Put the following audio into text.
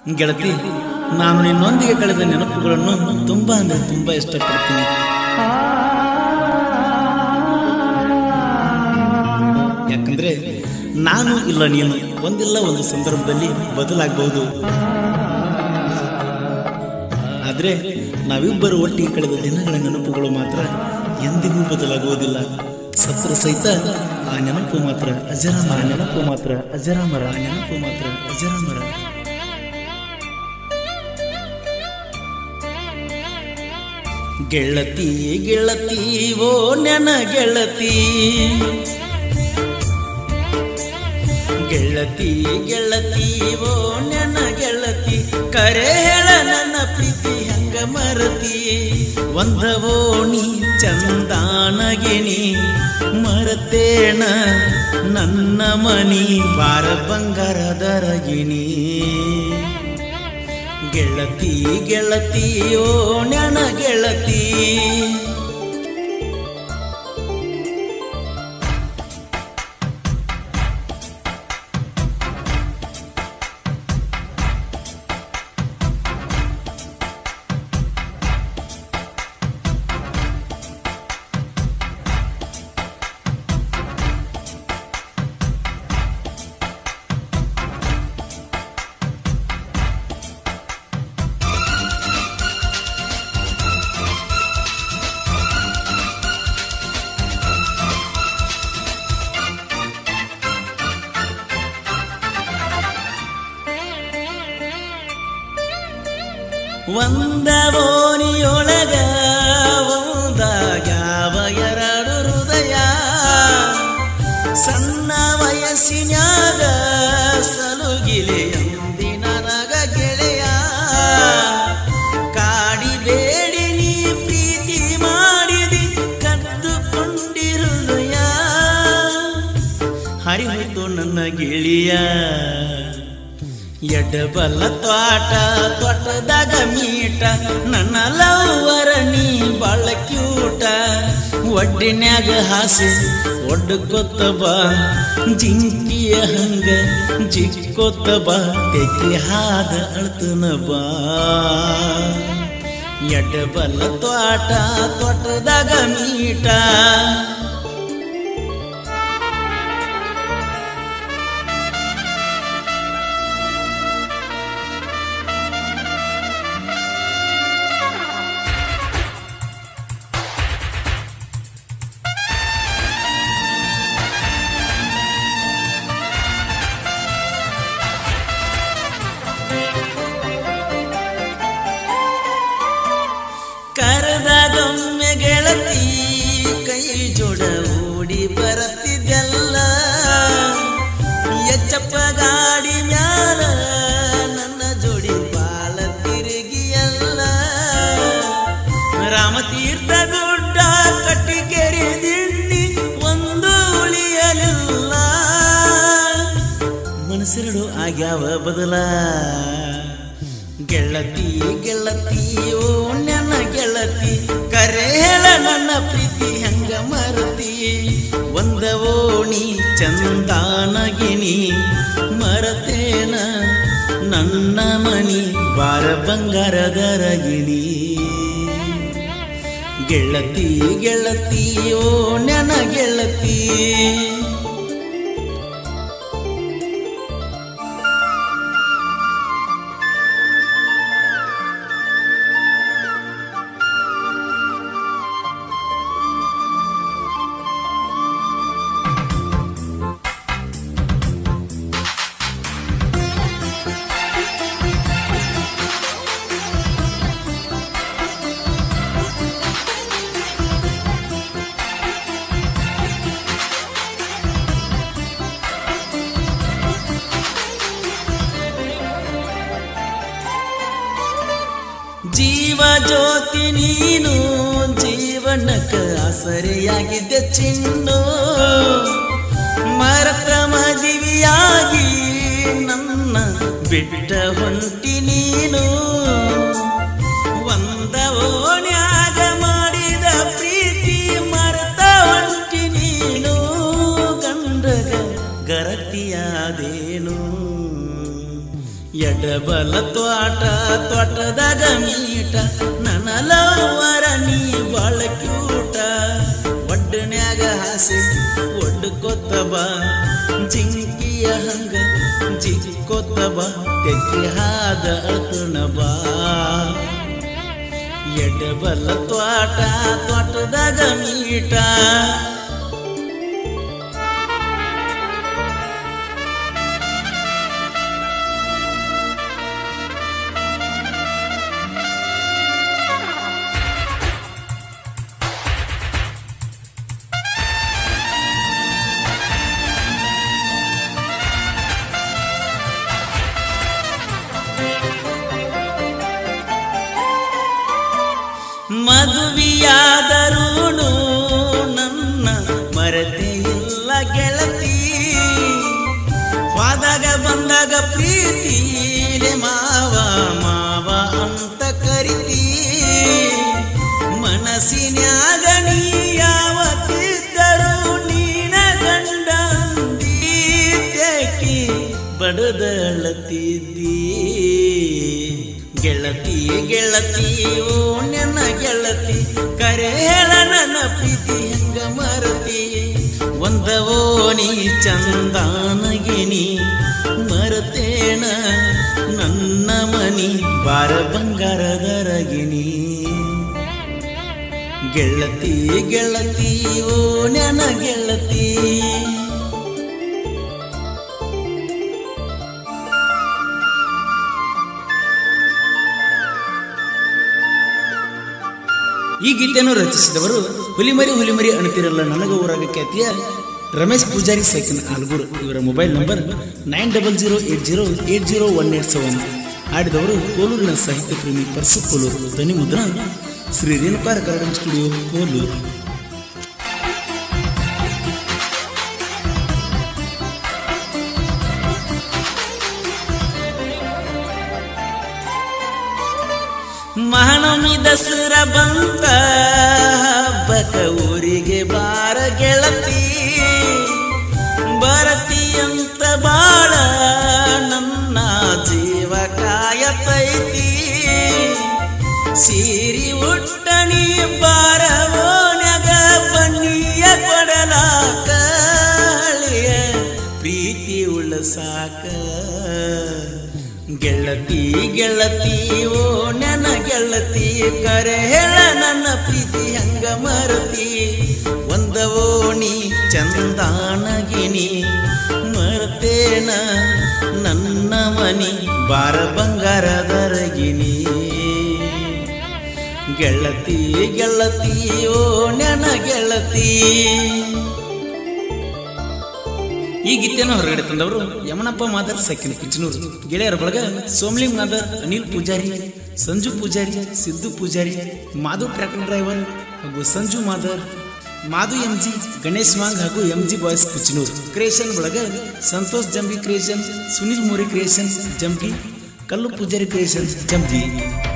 ಗೆಳತಿ ನಾನು ನಿನ್ನೊಂದಿಗೆ ಕಳೆದ ನೆನಪುಗಳನ್ನು ತುಂಬಾ ಅಂದ್ರೆ ತುಂಬಾ ಇಷ್ಟಪಡ್ತೀನಿ ಯಾಕಂದ್ರೆ ನಾನು ಇಲ್ಲ ನೀನು ಒಂದಿಲ್ಲ ಒಂದು ಸಂದರ್ಭದಲ್ಲಿ ಬದಲಾಗಬಹುದು ಆದ್ರೆ ನಾವಿಬ್ಬರು ಒಟ್ಟಿಗೆ ಕಳೆದ ದಿನಗಳ ನೆನಪುಗಳು ಮಾತ್ರ ಎಂದಿಗೂ ಬದಲಾಗುವುದಿಲ್ಲ ಸತ್ರ ಸಹಿತ ಆ ನೆನಪು ಮಾತ್ರ ಅಜರಾಮರ ನೆನಪು ಮಾತ್ರ ಅಜರಾಮರ ಆ ನೆನಪು ಮಾತ್ರ ಅಜರಾಮರ ಗೆಳತಿ ಗೆಳತಿ ಓ ನೆನ ಗೆಳತಿ ಗೆಳತಿ ಗೆಳತಿ ಓ ನೆನ ಗೆಳತಿ ಕರೆ ಹೇಳ ನನ್ನ ಪ್ರೀತಿ ಹಂಗ ಮರತಿ ಒಂದವೋಣಿ ಚಂದಾನಗಿನಿ ಮರತೇಣ ನನ್ನ ಮನಿ ಬಾರ ಬಂಗಾರದರಗಿನಿ ಗೆಳತಿ ಗೆಳತಿ ಓ ನೆನ ಗೆಳತಿ ಒಂದ ಓಣಿಯೊಳಗ ಒಂದಾಗ್ಯಾವ ಎರಡು ಹೃದಯ ಸಣ್ಣ ವಯಸ್ಸಿನ್ಯಾಗ ಸಲುಗಿಲೆ ಅಂದಿನ ನಗ ಗೆಳೆಯ ಕಾಡಿ ಬೇಡಿ ನೀ ಪ್ರೀತಿ ಮಾಡಿದಿ ಕದ್ದುಕೊಂಡಿರುದಯ ಹರಿಹೋಯ್ತು ನನ್ನ ಗೆಳೆಯ ಎಡಬಲ ತ್ವಾಟ ತ್ವಾಟದಾಗ ಮೀಟ ನನ್ನ ಲವ್ವರ ನೀ ಬಾಳ ಕ್ಯೂಟ ಒಡ್ಡಿನ್ಯಾಗ ಹಾಸಿ ಒಡ್ಕೊತ್ತ ಬಾ ಜಿಂಕಿಯ ಹಂಗ ಜಿಕ್ಕೊತ್ತ ಬಾ ತೆಗಿ ಹಾದ ಅಳ್ತನ ಬಾ ಎಡಬಲ ತ್ವಾಟ ತ್ವಾಟದಾಗ ಮೀಟ ಕರೆದಾಗೊಮ್ಮೆ ಗೆಳತಿ ಕೈ ಜೋಡ ಓಡಿ ಬರತ್ತಿದ್ದೆಲ್ಲ ಎಚ್ಚಪ್ಪ ಗಾಡಿ ಮ್ಯಾಲ ನನ್ನ ಜೋಡಿ ಬಾಳ ತಿರುಗಿಯಲ್ಲ ರಾಮತೀರ್ಥ ಗುಡ್ಡ ಕಟ್ಟಿಗೆರೆ ದಿಣ್ಣಿ ಒಂದು ಉಳಿಯಲಿಲ್ಲ ಮನಸ್ಸೆರಡು ಆಗ್ಯಾವ ಬದಲ ಗೆಳತಿ ಗೆಳತಿ ಓ ನನ್ನ ಗೆಳತಿ ಕರೆ ಹೇಳ ನನ್ನ ಪ್ರೀತಿ ಹಂಗ ಮರತಿ ಒಂದ ಓಣಿ ಚಂದಾನಗಿನಿ ಮರತೇನ ನನ್ನ ಮನಿ ಬಾರ ಬಂಗಾರದರಗಿನಿ ಗೆಳತಿ ಗೆಳತಿ ಓ ನನ್ನ ಗೆಳತಿ ಜೀವ ಜ್ಯೋತಿ ನೀನು ಜೀವನಕ್ಕ ಆಸರೆಯಾಗಿದ್ದೆ ಚಿನ್ನು ಮರತ ಮದುವೆಯಾಗಿ ನನ್ನ ಬಿಟ್ಟ ಹೊಂಟಿ ನೀನು ಒಂದ ಓಣ್ಯಾಗ ಮಾಡಿದ ಪ್ರೀತಿ ಮರತ ಹೊಂಟಿ ನೀನು ಗಂಡಗ ಗರತಿಯಾದೇನು ಎಡಬಲ ತ್ವಾಟ ತ್ವಾಟದಾಗ ಮೀಟ ನನ್ನ ಲವರ ನೀ ಬಾಳ ಕ್ಯೂಟ ಒಡ್ಡನ್ಯಾಗ ಹಾಸೆ ಒಡ್ಡುಕೊತ್ತ ಬಾ ಜಿಂಕಿಯ ಹಂಗ ಜಿಕ್ಕೊತ್ತ ಬಾ ತೆಕ್ಕಿ ಹಾದ ಅಳ್ತಣ ಬಾ ಎಡಬಲ ತ್ವಾಟ ತ್ವಾಟದಾಗ ಮೀಟ ಮದುವೆಯಾದರೂನು ನನ್ನ ಮರತೆ ಇಲ್ಲ ಗೆಳತಿ ಹೋದಾಗ ಬಂದಾಗ ಪ್ರೀತಿಲೆ ಮಾವ ಮಾವ ಅಂತ ಕರಿತಿ ಮನಸ್ಸಿನ್ಯಾಗ ನೀ ಯಾವತ್ತಿದ್ದರೂ ನೀನ ಗಂಡ ಅಂದೀತ್ಯಾಕಿ ಬಡದಳತಿದ್ದಿ ಗೆಳತಿ ಗೆಳತಿ ಓ ನನ್ನ ಗೆಳತಿ ಕರೆ ಹೇಳ ನನ್ನ ಪ್ರೀತಿ ಹೆಂಗ ಮರತಿ ಒಂದವೋ ನೀ ಚಂದಾನಗಿನಿ ಮರತೇಣ ನನ್ನ ಮನಿ ಬಾರ ಬಂಗಾರದರಗಿನಿ ಗೆಳತಿ ಗೆಳತಿ ಓ ನನ್ನ ಗೆಳತಿ ಈ ಗೀತೆಯನ್ನು ರಚಿಸಿದವರು ಹುಲಿಮರಿ ಹುಲಿಮರಿ ಅಣತಿರಲ್ಲ ನನಗ ಊರಾಗ ಖ್ಯಾತಿಯ ರಮೇಶ್ ಪೂಜಾರಿ ಸೈಕನ್ ಆಲ್ಗೂರು ಇವರ mobile number nine double zero eight zero eight zero one eight seven ಆಡಿದವರು ಕೋಲೂರಿನ ಸಾಹಿತ್ಯ ಪ್ರೇಮಿ ಪರ್ಸು ಕೋಲೂರು ಧ್ವನಿ ಮುದ್ರಣ ಶ್ರೀ ರೇಣುಕಾರ ಕರಡಂ ಸ್ಟುಡಿಯೋ ಕೋಲೂರು ಮಹಾನವಮಿ ದಸರ ಬಂತ ಹಬ್ಬಕ ಊರಿಗೆ ಬಾರ ಗೆಳತಿ ಬರತಿ ಅಂತ ಬಾಳ ನನ್ನ ಜೀವ ಕಾಯತೈತಿ ಸೀರಿ ಉಟ್ಟಣಿ ಬಾರವೋನ್ಯಾಗ ಬನ್ನಿಯ ಕೊಡಲಾಕ ಹಳಿಯ ಪ್ರೀತಿ ಉಳಸಾಕ ಗೆಳತಿ ಗೆಳತಿ ಓ ನನ್ನ ಗೆಳತಿ ಕರೆ ಹೇಳ ನನ್ನ ಪ್ರೀತಿ ಹಂಗ ಮರತಿ ಒಂದವೋ ನೀ ಚಂದಾನಗಿನಿ ಮರ್ತೇನ ನನ್ನ ಮನಿ ಬಾರ ಬಂಗಾರದರಗಿನಿ ಗೆಳತಿ ಗೆಳತಿ ಓ ನನ್ನ ಗೆಳತಿ ಈ ಗೀತೆಯನ್ನು ಹೊರಗಡೆ ತಂದವರು ಯಮನಪ್ಪ ಮಾದರ್ ಸೆಕೆಂಡ್ ಕಿಚನೂರು ಗೆಳೆಯರ ಬಳಗ ಸೋಮ್ಲಿಂಗ್ ಮಾದರ್ ಅನಿಲ್ ಪೂಜಾರಿ ಸಂಜು ಪೂಜಾರಿ ಸಿದ್ದು ಪೂಜಾರಿ ಮಾಧು ಟ್ರ್ಯಾಕ್ಟರ್ ಡ್ರೈವರ್ ಹಾಗೂ ಸಂಜು ಮಾದರ್ ಮಾಧು ಎಂ ಜಿ ಗಣೇಶ್ ವಾಂಗ್ ಹಾಗೂ M G boys Kichanur creation ಒಳಗ ಸಂತೋಷ್ ಜಂಬಿ ಕ್ರಿಯೇಷನ್ ಸುನಿಲ್ ಮೋರಿ ಕ್ರಿಯೇಷನ್ ಜಂಬಿ ಕಲ್ಲು ಪೂಜಾರಿ ಕ್ರಿಯೇಷನ್ ಜಂಬಿ